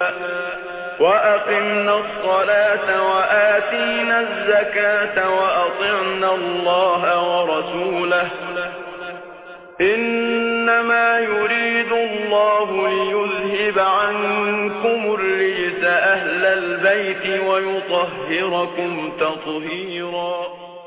وأقمنا الصلاة وآتينا الزكاة وأطعنا الله ورسوله إنما يريد الله ليذهب عنكم الرجس أهل البيت ويطهركم تطهيرا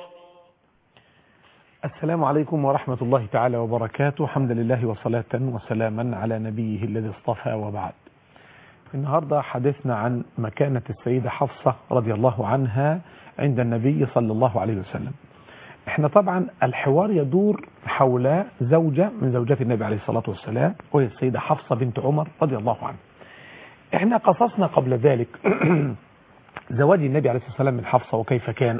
السلام عليكم ورحمة الله تعالى وبركاته حمد لله وصلاة وسلاما على نبيه الذي اصطفى وبعد النهاردة حدثنا عن مكانة السيدة حفصة رضي الله عنها عند النبي صلى الله عليه وسلم احنا طبعا الحوار يدور حول زوجة من زوجات النبي عليه الصلاة والسلام وهي السيدة حفصة بنت عمر رضي الله عنها احنا قصصنا قبل ذلك زواج النبي عليه الصلاة والسلام من حفصة وكيف كان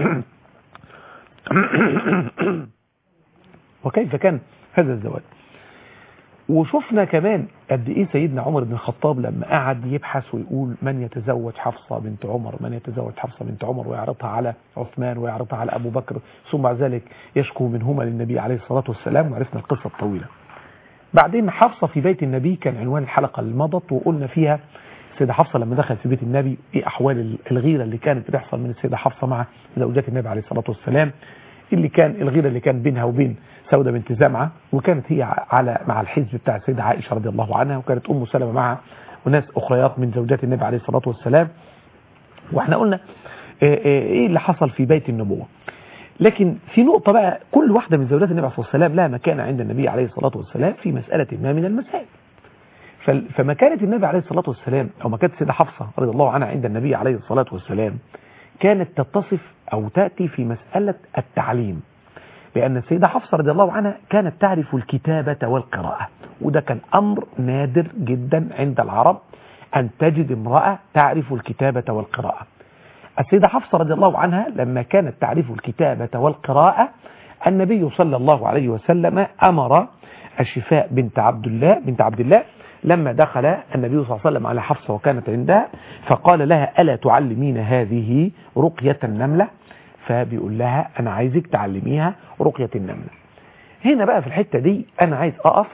وكيف كان هذا الزواج وشفنا كمان قد ايه سيدنا عمر بن الخطاب لما قعد يبحث ويقول من يتزوج حفصة بنت عمر من يتزوج حفصة بنت عمر ويعرضها على عثمان ويعرضها على ابو بكر ثم بعد ذلك يشكو منهما للنبي عليه الصلاة والسلام وعرفنا القصة الطويلة بعدين حفصة في بيت النبي كان عنوان الحلقة اللي مضت وقلنا فيها السيدة حفصة لما دخلت في بيت النبي ايه احوال الغيرة اللي كانت بتحصل من السيدة حفصة مع زوجات النبي عليه الصلاة والسلام اللي كان الغيرة اللي كان بينها وبين سودة بنت زمعة وكانت هي على مع الحزب بتاع السيدة عائشة رضي الله عنها وكانت أم سلمة معها وناس أخريات من زوجات النبي عليه الصلاة والسلام واحنا قلنا ايه اللي حصل في بيت النبوة لكن في نقطة بقى كل واحدة من زوجات النبي عليه الصلاة والسلام لها مكانة عند النبي عليه الصلاة والسلام في مسألة ما من المسائل فمكانة النبي عليه الصلاة والسلام أو مكانة السيدة حفصة رضي الله عنها عند النبي عليه الصلاة والسلام كانت تتصف أو تأتي في مسألة التعليم لأن السيدة حفصة رضي الله عنها كانت تعرف الكتابة والقراءة وده كان أمر نادر جدا عند العرب أن تجد امرأة تعرف الكتابة والقراءة السيدة حفصة رضي الله عنها لما كانت تعرف الكتابة والقراءة النبي صلى الله عليه وسلم أمر الشفاء بنت عبد الله بنت عبد الله لما دخل النبي صلى الله عليه وسلم على حفصة وكانت عندها فقال لها ألا تعلمين هذه رقية النملة فبيقول لها أنا عايزك تعلميها رقية النملة هنا بقى في الحتة دي أنا عايز أقف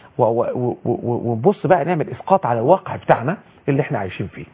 ونبص بقى نعمل إسقاط على الواقع بتاعنا اللي احنا عايشين فيه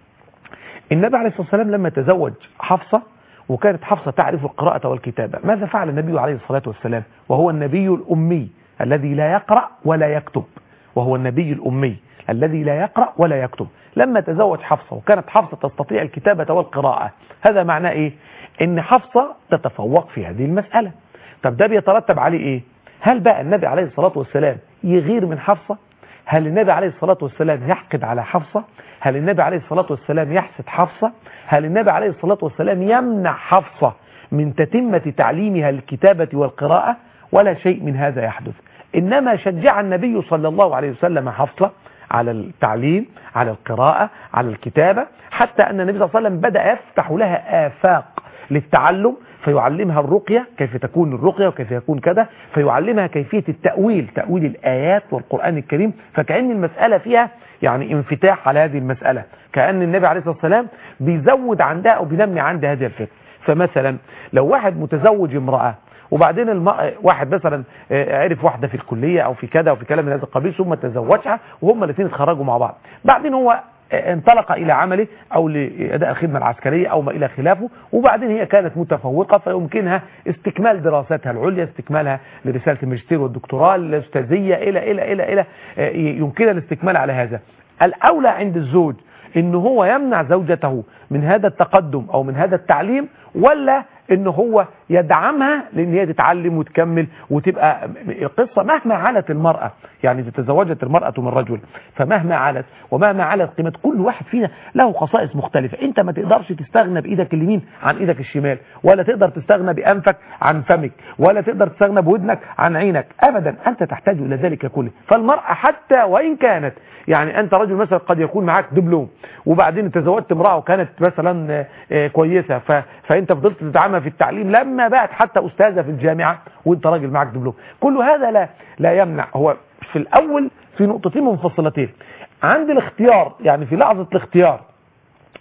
النبي عليه الصلاة والسلام لما تزوج حفصة وكانت حفصة تعرف القراءة والكتابة ماذا فعل النبي عليه الصلاة والسلام وهو النبي الأمي الذي لا يقرأ ولا يكتب وهو النبي الأمي الذي لا يقرأ ولا يكتب لما تزوج حفصة وكانت حفصة تستطيع الكتابة والقراءة هذا معناه إيه إن حفصة تتفوق في هذه المسألة طب ده بيترتب عليه إيه هل بقى النبي عليه الصلاة والسلام يغير من حفصة هل النبي عليه الصلاة والسلام يحقد على حفصة هل النبي عليه الصلاة والسلام يحسد حفصة هل النبي عليه الصلاة والسلام يمنع حفصة من تتمة تعليمها الكتابة والقراءة ولا شيء من هذا يحدث إنما شجع النبي صلى الله عليه وسلم حفصة على التعليم على القراءة على الكتابة حتى أن النبي صلى الله عليه وسلم بدأ يفتح لها آفاق للتعلم فيعلمها الرقية كيف تكون الرقية وكيف يكون كذا فيعلمها كيفية التأويل تأويل الآيات والقرآن الكريم فكأن المسألة فيها يعني انفتاح على هذه المسألة كأن النبي عليه الصلاة والسلام بيزود عندها أو بينمي عندها هذه الفكرة فمثلا لو واحد متزوج امرأة وبعدين الم... واحد مثلا عرف واحدة في الكلية او في كذا وفي كلام من هذا القبيل ثم تزوجها وهم الاثنين اتخرجوا مع بعض بعدين هو انطلق الى عمله او لاداء الخدمة العسكرية او ما الى خلافه وبعدين هي كانت متفوقة فيمكنها استكمال دراساتها العليا استكمالها لرسالة الماجستير والدكتوراه الاستاذية الى الى الى الى يمكنها الاستكمال على هذا الاولى عند الزوج ان هو يمنع زوجته من هذا التقدم او من هذا التعليم ولا ان هو يدعمها لان هي تتعلم وتكمل وتبقى القصة مهما علت المرأة يعني اذا تزوجت المرأة من رجل فمهما علت ومهما علت قيمة كل واحد فينا له خصائص مختلفة انت ما تقدرش تستغنى بايدك اليمين عن ايدك الشمال ولا تقدر تستغنى بانفك عن فمك ولا تقدر تستغنى بودنك عن عينك ابدا انت تحتاج الى ذلك كله فالمرأة حتى وان كانت يعني انت رجل مثلا قد يكون معك دبلوم وبعدين تزوجت امرأة وكانت مثلا كويسة ف... فانت فضلت تدعمها في التعليم لما بقت حتى استاذة في الجامعة وانت راجل معك دبلوم كل هذا لا لا يمنع هو في الاول في نقطتين منفصلتين عند الاختيار يعني في لحظة الاختيار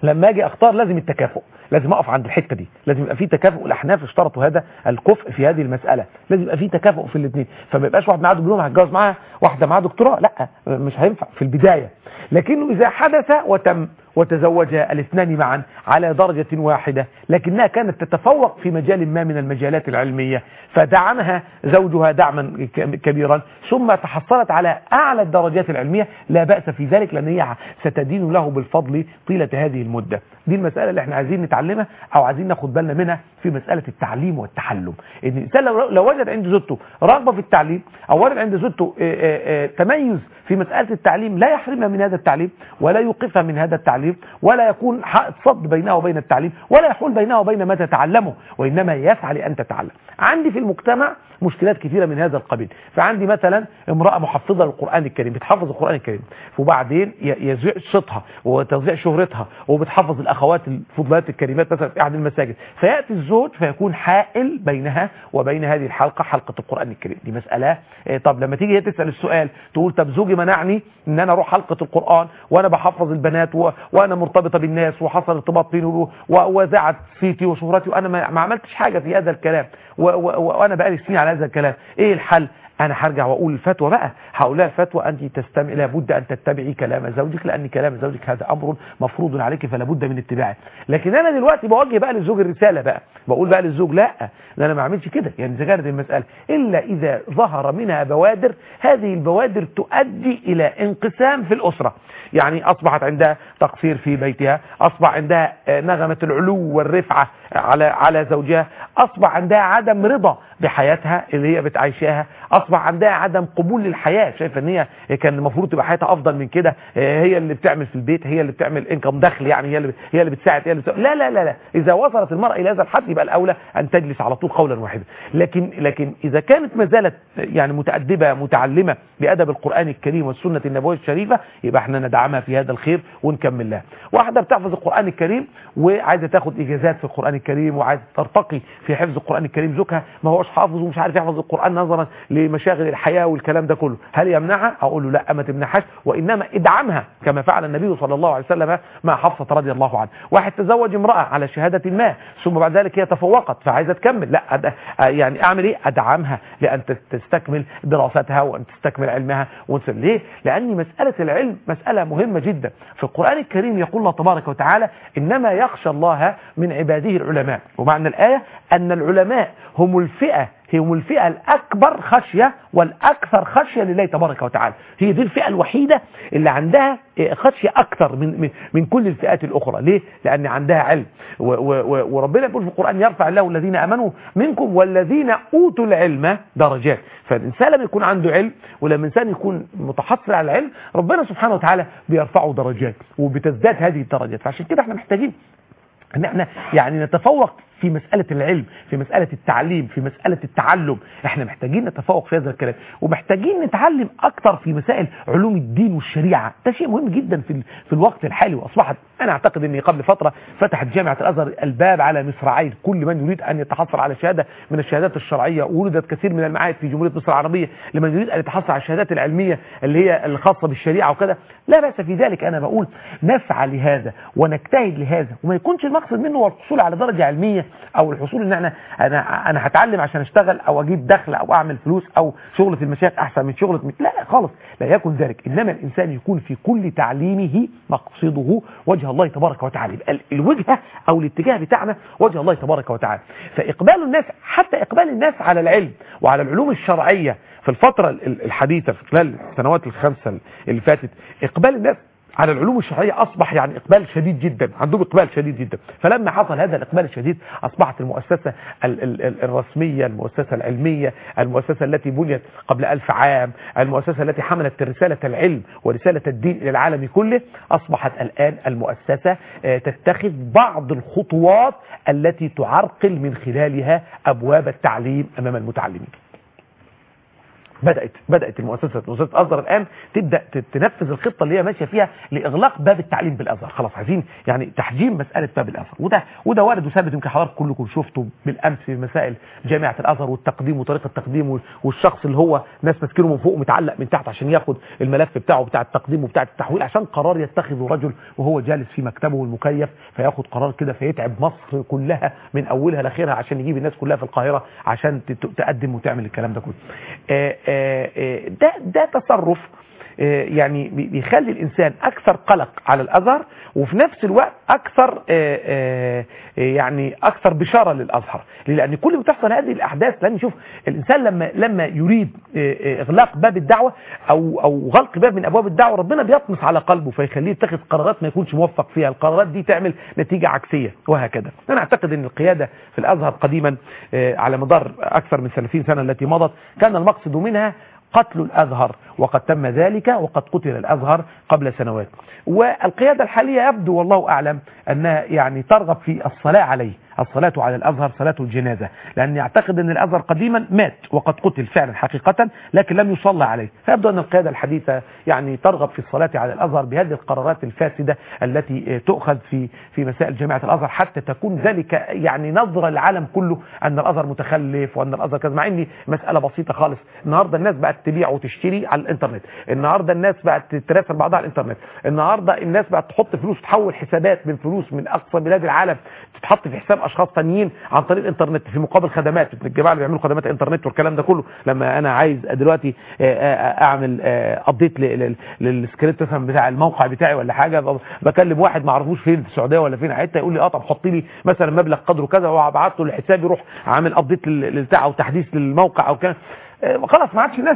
لما اجي اختار لازم التكافؤ لازم اقف عند الحته دي لازم يبقى في تكافؤ الاحناف اشترطوا هذا الكفء في هذه المساله لازم يبقى في تكافؤ في الاثنين فما يبقاش واحد معاه دبلوم هتجوز معاه واحده معاها دكتوراه لا مش هينفع في البدايه لكنه اذا حدث وتم وتزوج الاثنان معا على درجة واحدة لكنها كانت تتفوق في مجال ما من المجالات العلمية فدعمها زوجها دعما كبيرا ثم تحصلت على أعلى الدرجات العلمية لا بأس في ذلك لأن هي ستدين له بالفضل طيلة هذه المدة دي المسألة اللي احنا عايزين نتعلمها أو عايزين ناخد بالنا منها في مسألة التعليم والتحلم إن الإنسان لو, لو وجد عند زوجته رغبة في التعليم أو وجد عند زوجته تميز في مسألة التعليم لا يحرمها من هذا التعليم ولا يوقفها من هذا التعليم ولا يكون حائط صد بينها وبين التعليم ولا يحول بينها وبين ما تتعلمه وإنما يسعى لأن تتعلم عندي في المجتمع مشكلات كثيرة من هذا القبيل فعندي مثلا امرأة محفظة للقرآن الكريم بتحفظ القرآن الكريم وبعدين يزيع صوتها وتوزيع شهرتها وبتحفظ الأخوات الفضلات الكريمات مثلا في أحد المساجد فيأتي الزوج فيكون حائل بينها وبين هذه الحلقة حلقة القرآن الكريم دي مسألة طب لما تيجي هي تسأل السؤال تقول طب زوجي منعني ان انا اروح حلقة القرآن وانا بحفظ البنات و... وانا مرتبطة بالناس وحصل ارتباط بيني و... وزعت صيتي وشهرتي وانا ما... ما عملتش حاجة في هذا الكلام و... و... وانا بقالي سنين على هذا الكلام ايه الحل انا هرجع واقول الفتوى بقى هقول لها الفتوى انت تستمع لابد ان تتبعي كلام زوجك لان كلام زوجك هذا امر مفروض عليك فلا بد من اتباعه لكن انا دلوقتي بوجه بقى للزوج الرساله بقى بقول بقى للزوج لا ده انا ما اعملش كده يعني اذا كانت المساله الا اذا ظهر منها بوادر هذه البوادر تؤدي الى انقسام في الاسره يعني اصبحت عندها تقصير في بيتها اصبح عندها نغمه العلو والرفعه على على زوجها اصبح عندها عدم رضا بحياتها اللي هي بتعيشها اصبح عندها عدم قبول للحياه شايفه ان هي كان المفروض تبقى حياتها افضل من كده هي اللي بتعمل في البيت هي اللي بتعمل انكم دخل يعني هي اللي هي اللي بتساعد هي اللي بتساعد. لا لا لا لا اذا وصلت المراه الى هذا الحد يبقى الاولى ان تجلس على طول قولا واحدا لكن لكن اذا كانت ما زالت يعني متادبه متعلمه بادب القران الكريم والسنه النبويه الشريفه يبقى احنا ندعمها في هذا الخير ونكمل لها واحده بتحفظ القران الكريم وعايزه تاخد اجازات في القران الكريم وعايزه ترتقي في حفظ القران الكريم زوجها ما هوش حافظ ومش عارف يحفظ القران نظرا لمشاغل الحياه والكلام ده كله هل يمنعها اقول له لا ما تمنعهاش وانما ادعمها كما فعل النبي صلى الله عليه وسلم مع حفصه رضي الله عنها واحد تزوج امراه على شهاده ما ثم بعد ذلك هي تفوقت فعايزه تكمل لا أد... يعني اعمل ايه ادعمها لان تستكمل دراستها وان تستكمل علمها ونسل ليه لان مساله العلم مساله مهمه جدا في القران الكريم يقول الله تبارك وتعالى انما يخشى الله من عباده العلماء ومعنى الايه ان العلماء هم الفئه هم الفئة الأكبر خشية والأكثر خشية لله تبارك وتعالى هي دي الفئة الوحيدة اللي عندها خشية أكثر من, من, من كل الفئات الأخرى ليه؟ لأن عندها علم و و وربنا يقول في القرآن يرفع الله الذين أمنوا منكم والذين أوتوا العلم درجات فالإنسان لما يكون عنده علم ولما الإنسان يكون متحصل على العلم ربنا سبحانه وتعالى بيرفعه درجات وبتزداد هذه الدرجات فعشان كده احنا محتاجين ان احنا يعني نتفوق في مسألة العلم في مسألة التعليم في مسألة التعلم احنا محتاجين نتفوق في هذا الكلام ومحتاجين نتعلم اكتر في مسائل علوم الدين والشريعة ده شيء مهم جدا في, في الوقت الحالي واصبحت انا اعتقد اني قبل فترة فتحت جامعة الازهر الباب على مصراعين كل من يريد ان يتحصل على شهادة من الشهادات الشرعية وولدت كثير من المعاهد في جمهورية مصر العربية لمن يريد ان يتحصل على الشهادات العلمية اللي هي الخاصة بالشريعة وكذا لا بأس في ذلك انا بقول نسعى لهذا ونجتهد لهذا وما يكونش المقصد منه هو الحصول على درجة علمية او الحصول ان انا انا انا هتعلم عشان اشتغل او اجيب دخل او اعمل فلوس او شغلة المشايخ احسن من شغلة من... لا خالص لا يكن ذلك انما الانسان يكون في كل تعليمه مقصده وجه الله تبارك وتعالى يبقى الوجهة او الاتجاه بتاعنا وجه الله تبارك وتعالى فاقبال الناس حتى اقبال الناس على العلم وعلى العلوم الشرعية في الفترة الحديثة في خلال السنوات الخمسة اللي فاتت اقبال الناس على العلوم الشرعية أصبح يعني إقبال شديد جدا عندهم إقبال شديد جدا فلما حصل هذا الإقبال الشديد أصبحت المؤسسة ال ال ال الرسمية المؤسسة العلمية المؤسسة التي بنيت قبل ألف عام المؤسسة التي حملت رسالة العلم ورسالة الدين إلى العالم كله أصبحت الآن المؤسسة تتخذ بعض الخطوات التي تعرقل من خلالها أبواب التعليم أمام المتعلمين بدات بدات المؤسسه مؤسسه الازهر الان تبدا ت- تنفذ الخطه اللي هي ماشيه فيها لاغلاق باب التعليم بالازهر خلاص عايزين يعني تحجيم مساله باب الازهر وده وده وارد وثابت يمكن حضرتك كلكم شفتوا بالامس في مسائل جامعه الازهر والتقديم وطريقه التقديم وال- والشخص اللي هو ناس ماسكينه من فوق متعلق من تحت عشان ياخد الملف بتاعه بتاع التقديم وبتاع التحويل عشان قرار يتخذه رجل وهو جالس في مكتبه المكيف فياخد قرار كده فيتعب مصر كلها من اولها لاخرها عشان يجيب الناس كلها في القاهره عشان ت- ت- تقدم وتعمل الكلام ده كله آه، آه، آه، ده ده تصرف آه، يعني بي- بيخلي الانسان اكثر قلق على الازهر وفي نفس الوقت اكثر آه، آه، آه، يعني اكثر بشاره للازهر ليه؟ لان كل ما تحصل هذه الاحداث لان شوف الانسان لما لما يريد آه، آه، اغلاق باب الدعوه او او غلق باب من ابواب الدعوه ربنا بيطمس على قلبه فيخليه يتخذ قرارات ما يكونش موفق فيها القرارات دي تعمل نتيجه عكسيه وهكذا انا اعتقد ان القياده في الازهر قديما آه، على مدار اكثر من 30 سنه التي مضت كان المقصد منها قتل الأزهر وقد تم ذلك وقد قتل الأزهر قبل سنوات والقيادة الحالية يبدو والله أعلم أنها يعني ترغب في الصلاة عليه الصلاة على الأزهر صلاة الجنازة لأن يعتقد أن الأزهر قديما مات وقد قتل فعلا حقيقة لكن لم يصلى عليه فيبدو أن القيادة الحديثة يعني ترغب في الصلاة على الأزهر بهذه القرارات الفاسدة التي تؤخذ في في مسائل جامعة الأزهر حتى تكون ذلك يعني نظرة للعالم كله أن الأزهر متخلف وأن الأزهر كذا مع أن مسألة بسيطة خالص النهاردة الناس بقت تبيع وتشتري على الإنترنت النهاردة الناس بقت تتراسل بعضها على الإنترنت النهاردة الناس بقت تحط فلوس تحول حسابات من فلوس من أقصى بلاد العالم تتحط في حساب أشخاص تانيين عن طريق الإنترنت في مقابل خدمات الجماعة اللي بيعملوا خدمات إنترنت والكلام ده كله لما أنا عايز دلوقتي آه، آه، أعمل أبديت للسكريبت مثلا بتاع الموقع بتاعي ولا حاجة ب- بكلم واحد ما اعرفوش فين في السعودية ولا فين حتة يقول لي اه طب حط لي مثلا مبلغ قدره كذا وابعت له الحساب يروح عامل ابديت للبتاع او تحديث للموقع او كده آه، خلاص ما عادش الناس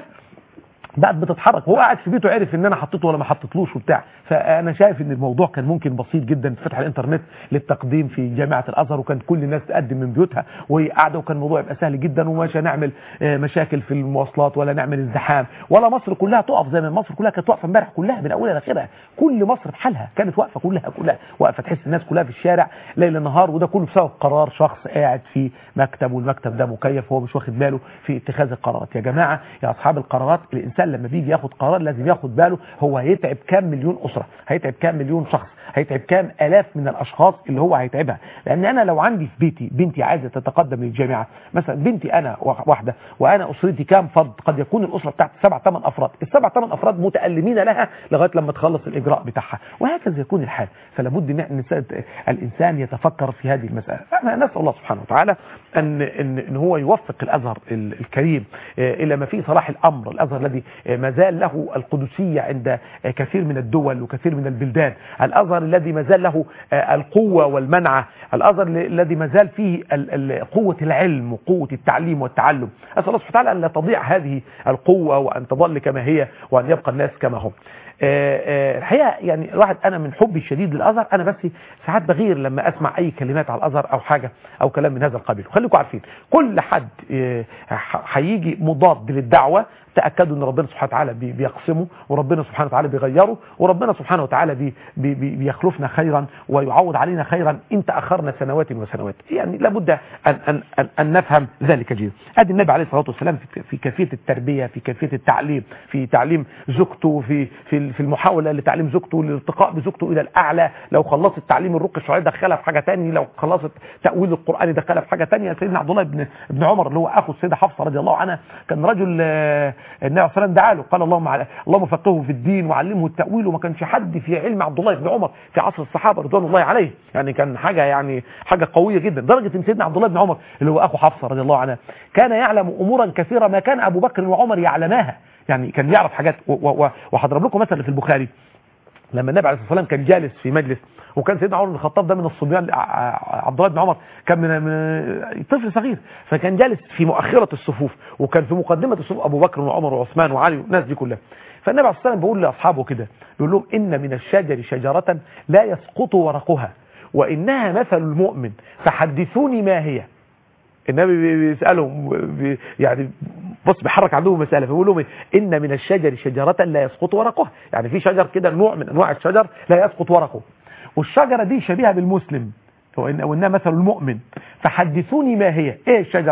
بقت بتتحرك هو قاعد في بيته عرف ان انا حطيته ولا ما حطيتلوش وبتاع فانا شايف ان الموضوع كان ممكن بسيط جدا فتح الانترنت للتقديم في جامعه الازهر وكان كل الناس تقدم من بيوتها وهي قاعده وكان الموضوع يبقى سهل جدا ومش هنعمل آه، مشاكل في المواصلات ولا نعمل ازدحام ولا مصر كلها تقف زي ما مصر كلها كانت واقفه امبارح كلها من اولها لاخرها كل مصر بحالها كانت واقفه كلها كلها واقفه تحس الناس كلها في الشارع ليل نهار وده كله بسبب قرار شخص قاعد في مكتب والمكتب ده مكيف وهو مش واخد باله في اتخاذ القرارات يا جماعه يا اصحاب القرارات الانسان لما بيجي ياخد قرار لازم ياخد باله هو هيتعب كام مليون اسره هيتعب كام مليون شخص هيتعب كام الاف من الاشخاص اللي هو هيتعبها لان انا لو عندي في بيتي بنتي عايزه تتقدم للجامعه مثلا بنتي انا واحده وانا اسرتي كام فرد قد يكون الاسره بتاعتي سبع ثمان افراد السبع ثمان افراد متالمين لها لغايه لما تخلص الاجراء بتاعها وهكذا يكون الحال فلابد ان الإنسان- الانسان يتفكر في هذه المساله فانا نسال الله سبحانه وتعالى ان ان, إن هو يوفق الازهر ال- الكريم آه، الى ما فيه صلاح الامر الازهر الذي آه، ما زال له القدسيه عند آه، كثير من الدول وكثير من البلدان الازهر الذي ما زال له آه، القوه والمنعه الازهر ال- الذي ما زال فيه ال- ال- قوه العلم وقوه التعليم والتعلم اسال الله سبحانه وتعالى ان لا تضيع هذه القوه وان تظل كما هي وان يبقى الناس كما هم آه، آه، الحقيقه يعني الواحد انا من حبي الشديد للازهر انا بس ساعات بغير لما اسمع اي كلمات على الازهر او حاجه او كلام من هذا القبيل خليكم عارفين كل حد آه، ح- هيجي مضاد للدعوه تاكدوا ان ربنا سبحانه وتعالى بي- بيقسمه وربنا سبحانه وتعالى بيغيره وربنا سبحانه وتعالى بي بي بي بيخلفنا خيرا ويعوض علينا خيرا ان تاخرنا سنوات وسنوات يعني لابد ان ان ان, أن نفهم ذلك جيدا ادي النبي عليه الصلاه والسلام في في كيفيه التربيه في كيفيه التعليم في تعليم زوجته في في في المحاوله لتعليم زوجته للارتقاء بزوجته الى الاعلى لو خلصت تعليم الرقي الشرعي دخلها في حاجه ثانيه لو خلصت تاويل القران دخلها في حاجه ثانيه سيدنا عبد الله بن ابن عمر اللي هو اخو السيده حفصه رضي الله عنها كان رجل آه، النبي عليه الصلاه والسلام دعا له قال اللهم على اللهم فقهه في الدين وعلمه التاويل وما كانش حد في علم عبد الله بن عمر في عصر الصحابه رضوان الله عليه يعني كان حاجه يعني حاجه قويه جدا لدرجه ان سيدنا عبد الله بن عمر اللي هو اخو حفصه رضي الله عنها كان يعلم امورا كثيره ما كان ابو بكر وعمر يعلماها يعني كان يعرف حاجات و- و- و- وهضرب لكم مثلا في البخاري لما النبي عليه الصلاه والسلام كان جالس في مجلس وكان سيدنا عمر بن الخطاب ده من الصبيان ع- ع- عبد الله بن عمر كان من من طفل صغير فكان جالس في مؤخره الصفوف وكان في مقدمه الصفوف ابو بكر وعمر وعثمان وعلي والناس دي كلها فالنبي عليه الصلاه والسلام بيقول لاصحابه كده بيقول لهم ان من الشجر شجره لا يسقط ورقها وانها مثل المؤمن فحدثوني ما هي النبي بي- بيسالهم بي يعني بص بيحرك عندهم مساله فبيقول لهم إيه؟ ان من الشجر شجره لا يسقط ورقها يعني في شجر كده نوع من انواع الشجر لا يسقط ورقه والشجره دي شبيهه بالمسلم وإن وانها مثل المؤمن فحدثوني ما هي ايه الشجر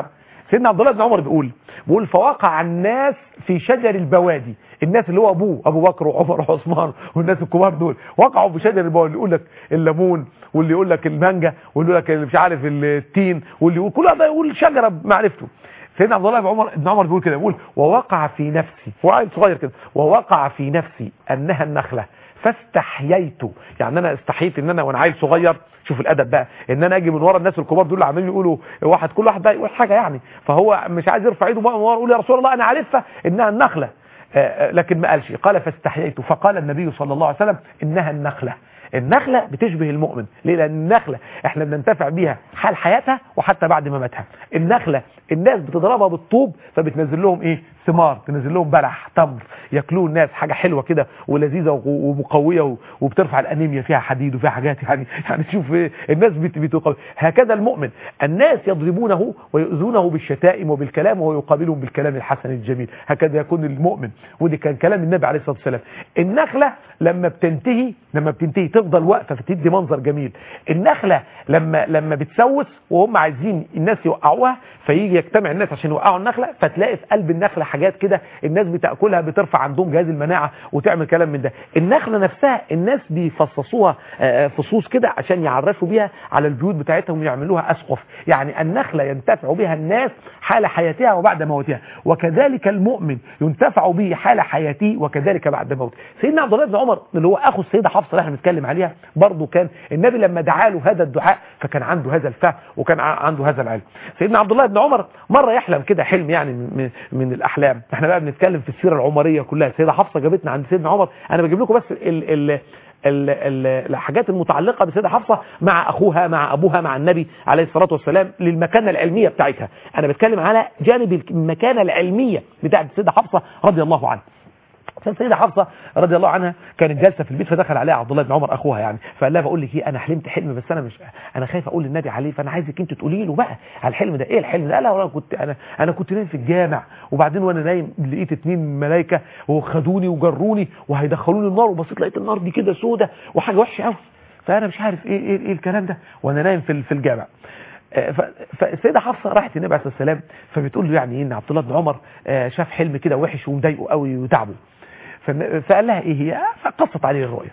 سيدنا عبد الله بن عمر بيقول بيقول فوقع الناس في شجر البوادي الناس اللي هو ابوه ابو بكر وعمر وعثمان والناس الكبار دول وقعوا في شجر البوادي اللي يقول لك الليمون واللي يقول لك المانجا واللي يقول لك اللي مش عارف التين واللي يقول كل واحد يقول شجره بمعرفته سيدنا عبد الله بن عمر بن عمر بيقول كده بيقول ووقع في نفسي هو عيل صغير كده ووقع في نفسي انها النخله فاستحييت يعني انا استحييت ان انا وانا عيل صغير شوف الادب بقى ان انا اجي من ورا الناس الكبار دول اللي عمالين يقولوا واحد كل واحد بقى يقول حاجه يعني فهو مش عايز يرفع ايده من ورا يقول يا رسول الله انا عارفها انها النخله آه، لكن ما قالش قال فاستحييت فقال النبي صلى الله عليه وسلم انها النخله النخلة بتشبه المؤمن ليه لأن النخلة احنا بننتفع بيها حال حياتها وحتى بعد مماتها النخلة الناس بتضربها بالطوب فبتنزل لهم ايه ثمار تنزل لهم بلح تمر ياكلوه الناس حاجة حلوة كده ولذيذة ومقوية وبترفع الأنيميا فيها حديد وفيها حاجات يعني يعني تشوف إيه الناس بت- بتقوي هكذا المؤمن الناس يضربونه ويؤذونه بالشتائم وبالكلام وهو يقابلهم بالكلام الحسن الجميل هكذا يكون المؤمن ودي كان كلام النبي عليه الصلاة والسلام النخلة لما بتنتهي لما بتنتهي تفضل واقفة فتدي منظر جميل النخلة لما لما بتسوس وهم عايزين الناس يوقعوها فيجي يجتمع الناس عشان يوقعوا النخلة فتلاقي في قلب النخلة حاجات كده الناس بتاكلها بترفع عندهم جهاز المناعة وتعمل كلام من ده النخلة نفسها الناس بيفصصوها آه، فصوص كده عشان يعرفوا بيها على البيوت بتاعتهم ويعملوها اسقف يعني النخلة ينتفع بها الناس حال حياتها وبعد موتها وكذلك المؤمن ينتفع به حال حياته وكذلك بعد موته سيدنا عبد الله بن عمر اللي هو اخو السيده حفصه اللي احنا بنتكلم عليها برضه كان النبي لما دعا له هذا الدعاء فكان عنده هذا الفهم وكان ع- عنده هذا العلم سيدنا عبد الله بن عمر مره يحلم كده حلم يعني من, من الاحلام احنا بقى بنتكلم في السيره العمريه كلها السيده حفصه جابتنا عند سيدنا عمر انا بجيب لكم بس ال ال ال ال الحاجات المتعلقة بسيدة حفصة مع أخوها مع أبوها مع النبي عليه الصلاة والسلام للمكانة العلمية بتاعتها أنا بتكلم على جانب المكانة العلمية بتاعت السيدة حفصة رضي الله عنها فالسيدة حفصة رضي الله عنها كانت جالسة في البيت فدخل عليها عبد الله بن عمر اخوها يعني فقال لها بقول لك ايه انا حلمت حلم بس انا مش انا خايف اقول للنبي عليه فانا عايزك انت تقولي له بقى على الحلم ده ايه الحلم ده قال لها انا كنت انا انا كنت نايم في الجامع وبعدين وانا نايم لقيت اتنين ملائكه وخدوني وجروني وهيدخلوني النار وبصيت لقيت النار دي كده سودة وحاجه وحشه قوي فانا مش عارف ايه ايه, إيه الكلام ده وانا نايم في في الجامع آه، ف- فالسيده حفصه راحت النبي عليه الصلاه والسلام فبتقول له يعني ايه ان عبد الله بن عمر آه، شاف حلم كده وحش ومضايقه قوي وتعبه فالن- فقال لها ايه هي فقصت عليه الرؤيا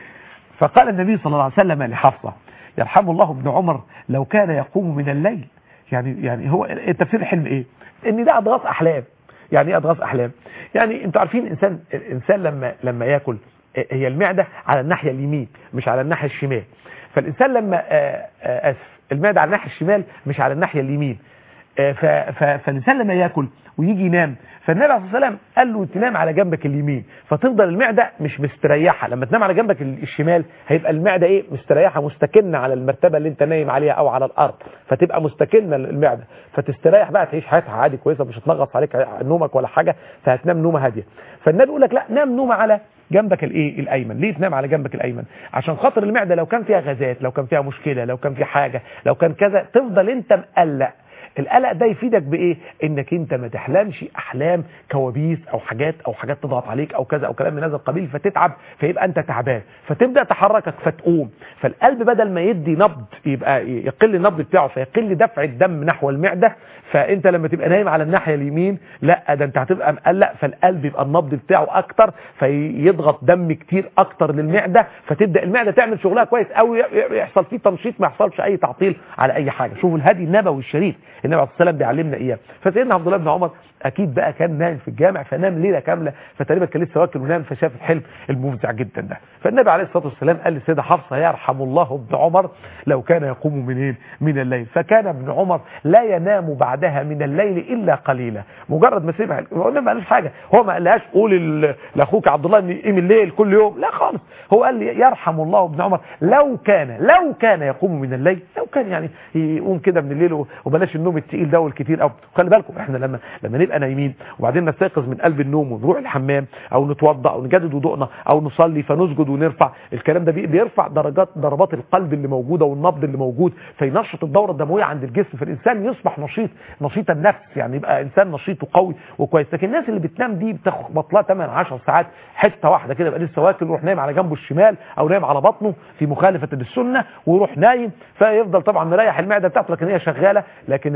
فقال النبي صلى الله عليه وسلم لحفصه يرحم الله ابن عمر لو كان يقوم من الليل يعني يعني هو تفسير الحلم ايه ان ده اضغاث احلام يعني ايه اضغاث احلام يعني انتوا عارفين الانسان الانسان لما لما ياكل هي المعده على الناحيه اليمين مش على الناحيه الشمال فالانسان لما آه، آه، اسف المعده على الناحيه الشمال مش على الناحيه اليمين آه، ف- ف- فالإنسان لما ياكل ويجي ينام فالنبي عليه الصلاة والسلام قال له تنام على جنبك اليمين فتفضل المعدة مش مستريحة لما تنام على جنبك ال- الشمال هيبقى المعدة ايه مستريحة مستكنة على المرتبة اللي انت نايم عليها او على الارض فتبقى مستكنة المعدة فتستريح بقى تعيش حياتها عادي كويسة مش هتنغص عليك ع- نومك ولا حاجة فهتنام نومة هادية فالنبي يقول لك لا نام نومة على جنبك الايه الايمن ليه تنام على جنبك الايمن عشان خاطر المعده لو كان فيها غازات لو كان فيها مشكله لو كان في حاجه لو كان كذا تفضل انت مقلق القلق ده يفيدك بايه انك انت ما تحلمش احلام كوابيس او حاجات او حاجات تضغط عليك او كذا او كلام من هذا القبيل فتتعب فيبقى انت تعبان فتبدا تحركك فتقوم فالقلب بدل ما يدي نبض يبقى يقل النبض بتاعه فيقل دفع الدم نحو المعده فانت لما تبقى نايم على الناحيه اليمين لا ده انت هتبقى مقلق فالقلب يبقى النبض بتاعه اكتر فيضغط دم كتير اكتر للمعده فتبدا المعده تعمل شغلها كويس قوي يحصل فيه تنشيط ما يحصلش اي تعطيل على اي حاجه شوفوا الهدي النبوي الشريف النبي عليه الصلاه والسلام بيعلمنا اياه فسيدنا عبد الله بن عمر اكيد بقى كان نايم في الجامع فنام ليله كامله فتقريبا كان لسه واكل ونام فشاف الحلم المفزع جدا ده فالنبي عليه الصلاه والسلام قال للسيده حفصه يرحم الله ابن عمر لو كان يقوم منين من الليل فكان ابن عمر لا ينام بعدها من الليل الا قليلا مجرد ما سمع هو النبي ما قالش حاجه هو ما قالهاش قول ال- لاخوك عبد الله ان يقيم الليل كل يوم لا خالص هو قال لي يرحم الله ابن عمر لو كان لو كان يقوم من الليل لو كان يعني يقوم كده من الليل وبلاش النوم التقيل ده والكتير قوي خلي بالكم احنا لما لما نبقى نايمين وبعدين نستيقظ من قلب النوم ونروح الحمام او نتوضا او نجدد وضوءنا او نصلي فنسجد ونرفع الكلام ده بي- بيرفع درجات ضربات القلب اللي موجوده والنبض اللي موجود فينشط الدوره الدمويه عند الجسم فالانسان يصبح نشيط نشيط النفس يعني يبقى انسان نشيط وقوي وكويس لكن الناس اللي بتنام دي بتخبط لها 8 10 ساعات حته واحده كده يبقى لسه واكل ويروح نايم على جنبه الشمال او نايم على بطنه في مخالفه للسنه ويروح نايم فيفضل طبعا مريح المعده بتاعته لكن هي شغاله لكن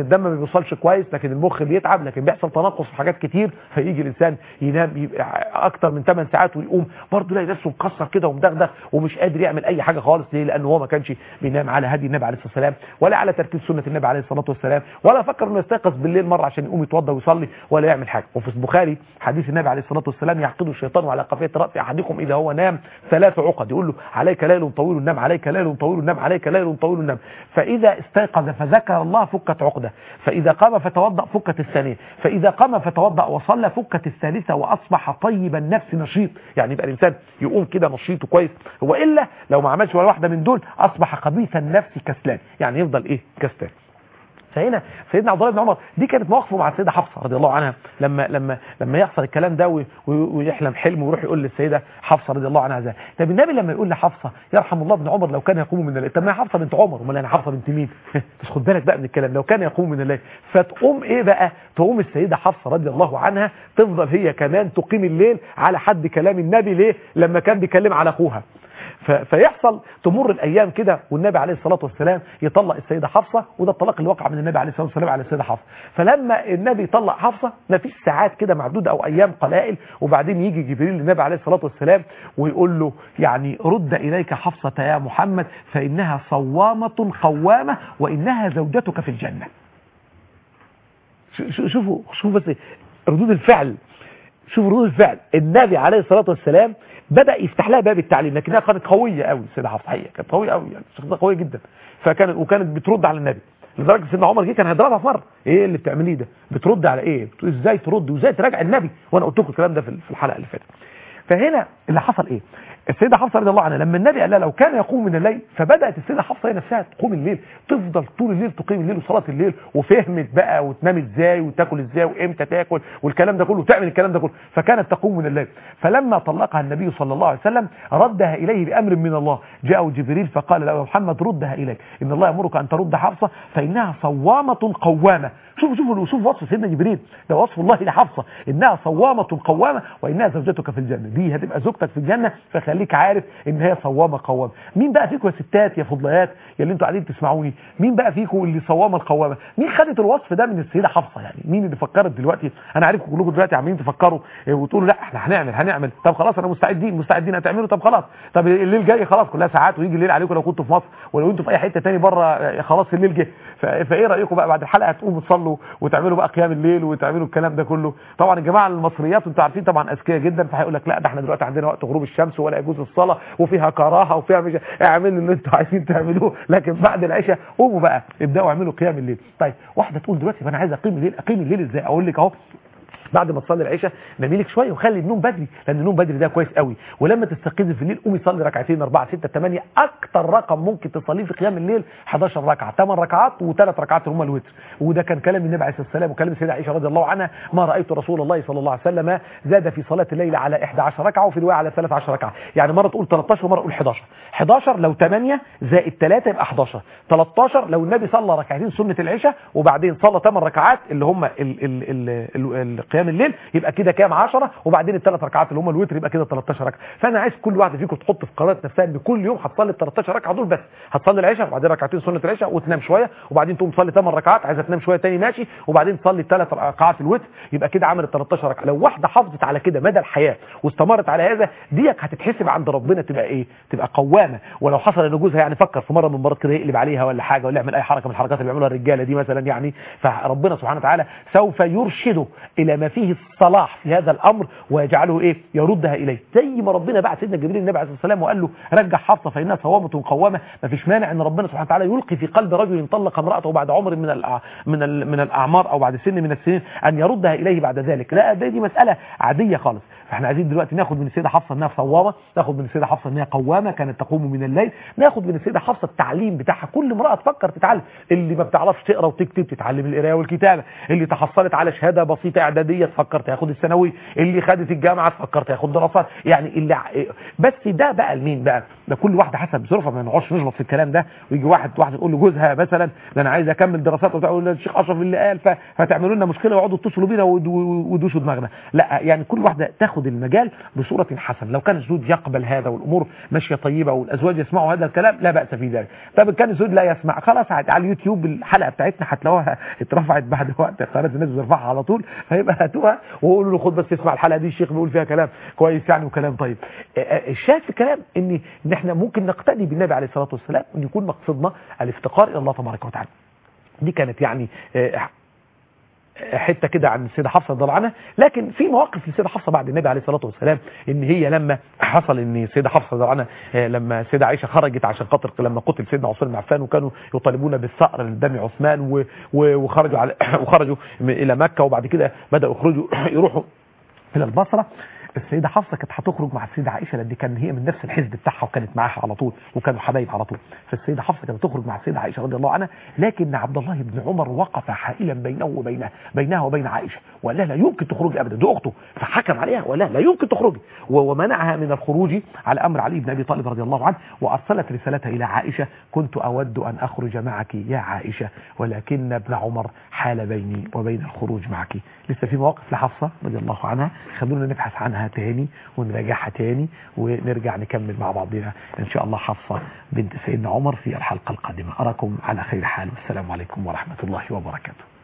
الدم ما بيوصلش كويس لكن المخ بيتعب لكن بيحصل تنقص في حاجات كتير فيجي الانسان ينام يبقى اكتر من 8 ساعات ويقوم برضه يلاقي نفسه مكسر كده ومدغدغ ومش قادر يعمل اي حاجه خالص ليه لانه هو ما كانش بينام على هدي النبي عليه الصلاه والسلام ولا على ترتيب سنه النبي عليه الصلاه والسلام ولا فكر انه يستيقظ بالليل مره عشان يقوم يتوضى ويصلي ولا يعمل حاجه وفي البخاري حديث النبي عليه الصلاه والسلام يعقد الشيطان على قفيه راس احدكم اذا هو نام ثلاث عقد يقول له عليك ليل طويل نام عليك ليل طويل نام عليك ليل طويل نام فاذا استيقظ فذكر الله فكت عقده فاذا قام فتوضا فكت الثانيه فاذا قام فتوضا وصلى فكت الثالثه واصبح طيب النفس نشيط يعني يبقى الانسان يقوم كده نشيط وكويس والا لو ما عملش ولا واحده من دول اصبح خبيث النفس كسلان يعني يفضل ايه كسلان فهنا سيدنا عبد الله بن عمر دي كانت مواقفه مع السيده حفصه رضي الله عنها لما لما لما يحصل الكلام ده وي- ويحلم حلم ويروح يقول للسيده حفصه رضي الله عنها ذا طب النبي لما يقول لحفصه يرحم الله ابن عمر لو كان يقوم من الليل طب ما هي حفصه بنت عمر امال انا حفصه بنت مين بس خد بالك بقى من الكلام لو كان يقوم من الليل فتقوم ايه بقى تقوم السيده حفصه رضي الله عنها تفضل هي كمان تقيم الليل على حد كلام النبي ليه لما كان بيكلم على اخوها ف- فيحصل تمر الايام كده والنبي عليه الصلاه والسلام يطلق السيده حفصه وده الطلاق اللي وقع من النبي عليه الصلاه والسلام على السيده حفصه فلما النبي يطلق حفصه ما فيش ساعات كده معدوده او ايام قلائل وبعدين يجي جبريل للنبي عليه الصلاه والسلام ويقول له يعني رد اليك حفصه يا محمد فانها صوامه قوامه وانها زوجتك في الجنه شو- شو- شوفوا شوفوا بس ردود الفعل شوف ردود الفعل النبي عليه الصلاة والسلام بدأ يفتح لها باب التعليم لكنها كانت قوية قوي السيدة حفصة حقيقة كانت قوية قوي يعني شخصية قوية جدا فكانت وكانت بترد على النبي لدرجة سيدنا عمر جه كان هيضربها في مرة ايه اللي بتعمليه ده بترد على ايه بتقول ازاي ترد وازاي تراجع النبي وانا قلت لكم الكلام ده في في الحلقة اللي فاتت فهنا اللي حصل ايه السيدة حفصة رضي الله عنها لما النبي قال لها لو كان يقوم من الليل فبدأت السيدة حفصة هي نفسها تقوم الليل تفضل طول الليل تقيم الليل وصلاة الليل وفهمت بقى وتنام ازاي وتاكل ازاي وامتى تاكل والكلام ده كله وتعمل الكلام ده كله فكانت تقوم من الليل فلما طلقها النبي صلى الله عليه وسلم ردها إليه بأمر من الله جاءه جبريل فقال له يا محمد ردها إليك إن الله يأمرك أن ترد حفصة فإنها صوامة قوامة شوفوا شوفوا شوفوا وصف سيدنا جبريل ده وصف الله لحفصة إنها صوامة قوامة وإنها زوجتك في الجنة دي هتبقى زوجتك في الجنة فخليك عارف إن هي صوامة قوامة مين بقى فيكم يا ستات يا فضليات يا اللي انتوا قاعدين تسمعوني مين بقى فيكم اللي صوامة القوامة مين خدت الوصف ده من السيدة حفصة يعني مين اللي فكرت دلوقتي أنا عارفكم كلكم دلوقتي عمالين تفكروا إيه، وتقولوا لا احنا هنعمل هنعمل طب خلاص أنا مستعدين مستعدين هتعملوا طب خلاص طب الليل جاي خلاص كلها ساعات ويجي الليل عليكم لو كنتوا في مصر ولو انتوا في أي حتة تاني بره آه، خلاص الليل جه ف- فايه رايكم بقى بعد الحلقه تقوموا تصلوا وتعملوا بقى قيام الليل وتعملوا الكلام ده كله طبعا الجماعه المصريات انتوا عارفين طبعا اذكياء جدا فهيقول لك لا ده احنا دلوقتي عندنا وقت غروب الشمس ولا يجوز الصلاه وفيها كراهه وفيها مش اعملوا اللي انتوا عايزين تعملوه لكن بعد العشاء قوموا بقى ابداوا اعملوا قيام الليل طيب واحده تقول دلوقتي ما انا عايز اقيم الليل اقيم الليل ازاي اقول لك اهو بعد ما تصلي العشاء نامي لك شويه وخلي النوم بدري لان النوم بدري ده كويس قوي ولما تستيقظي في الليل قومي صلي ركعتين 4 6 8 اكتر رقم ممكن تصليه في قيام الليل 11 ركعه 8 ركعات وثلاث ركعات هم الوتر وده كان كلام النبي عليه الصلاه والسلام وكلام السيده عائشه رضي الله عنها ما رايت رسول الله صلى الله عليه وسلم زاد في صلاه الليل على 11 ركعه وفي روايه على 13 ركعه يعني مره تقول 13 ومره تقول 11 11 لو 8 زائد 3 يبقى 11 13 لو النبي صلى ركعتين سنه العشاء وبعدين صلى 8 ركعات اللي هم ال ال ال ال ال قيام الليل يبقى كده كام 10 وبعدين الثلاث ركعات اللي هم الوتر يبقى كده 13 ركعه فانا عايز كل واحده فيكم تحط في قرارة نفسها ان كل يوم هتصلي ال 13 ركعه دول بس هتصلي العشاء وبعدين ركعتين سنه العشاء وتنام شويه وبعدين تقوم تصلي 8 ركعات عايزه تنام شويه تاني ماشي وبعدين تصلي الثلاث ركعات الوتر يبقى كده عملت 13 ركعه لو واحده حافظت على كده مدى الحياه واستمرت على هذا ديك هتتحسب عند ربنا تبقى ايه تبقى قوامه ولو حصل ان جوزها يعني فكر في مره من المرات كده يقلب عليها ولا حاجه ولا يعمل اي حركه من الحركات اللي بيعملوها الرجاله دي مثلا يعني فربنا سبحانه وتعالى سوف يرشده الى ما فيه الصلاح في هذا الامر ويجعله ايه يردها اليه زي ما ربنا بعت سيدنا جبريل النبي عليه الصلاه والسلام وقال له رجع حفصه فانها صوامه قوامه ما فيش مانع ان ربنا سبحانه وتعالى يلقي في قلب رجل طلق امراته بعد عمر من الأع... من ال... من الاعمار او بعد سن من السنين ان يردها اليه بعد ذلك لا دي, دي مساله عاديه خالص فاحنا عايزين دلوقتي ناخد من السيده حفصه انها صوامه ناخد من السيده حفصه انها قوامه كانت تقوم من الليل ناخد من السيده حفصه التعليم بتاعها كل امراه تفكر تتعلم اللي ما بتعرفش تقرا وتكتب تتعلم القرايه والكتابه اللي تحصلت على شهاده بسيطه اعداديه الثانويه تفكر تاخد الثانويه اللي خدت الجامعه تفكر تاخد دراسات يعني اللي ع- بس ده بقى لمين بقى ده كل واحده حسب ظروفها ما نقعدش نغلط في الكلام ده ويجي واحد واحد تقول لجوزها مثلا ده انا عايز اكمل دراسات وتقول الشيخ اشرف اللي قال ف- فتعملوا لنا مشكله ويقعدوا يتصلوا بينا ود- ويدوسوا دماغنا لا يعني كل واحده تاخد المجال بصوره حسنه لو كان الزوج يقبل هذا والامور ماشيه طيبه والازواج يسمعوا هذا الكلام لا باس في ذلك طب كان الزوج لا يسمع خلاص على على اليوتيوب الحلقه بتاعتنا هتلاقوها اترفعت بعد وقت قناه الناس بترفعها على طول فيبقى هاتوها وقولوا له خد بس اسمع الحلقه دي الشيخ بيقول فيها كلام كويس يعني وكلام طيب آه، آه، الشاهد في الكلام ان ان احنا ممكن نقتدي بالنبي عليه الصلاه والسلام ان يكون مقصدنا الافتقار الى الله تبارك وتعالى دي كانت يعني آه، حته كده عن السيده حفصه رضي الله عنها لكن في مواقف للسيده حفصه بعد النبي عليه الصلاه والسلام ان هي لما حصل ان السيده حفصه رضي الله عنها آه، لما السيده عائشه خرجت عشان خاطر لما قتل سيدنا عثمان بن عفان وكانوا يطالبون بالثأر لدم عثمان و- و- وخرجوا على وخرجوا م- الى مكه وبعد كده بداوا يخرجوا يروحوا الى البصره السيده حفصه كانت هتخرج مع السيده عائشه لان كان هي من نفس الحزب بتاعها وكانت معاها على طول وكانوا حبايب على طول فالسيده حفصه كانت تخرج مع السيده عائشه رضي الله عنها لكن عبد الله بن عمر وقف حائلا بينه وبينها بينها وبين عائشه وقال لها لا يمكن تخرجي ابدا دي اخته فحكم عليها ولا لا يمكن تخرجي و- ومنعها من الخروج على امر علي بن ابي طالب رضي الله عنه وارسلت رسالتها الى عائشه كنت اود ان اخرج معك يا عائشه ولكن ابن عمر حال بيني وبين الخروج معك لسه في مواقف لحفصه رضي الله عنها خلونا نبحث عنها تاني ونراجعها تاني ونرجع نكمل مع بعضنا ان شاء الله حفصه بنت سيدنا عمر في الحلقه القادمه اراكم على خير حال والسلام عليكم ورحمه الله وبركاته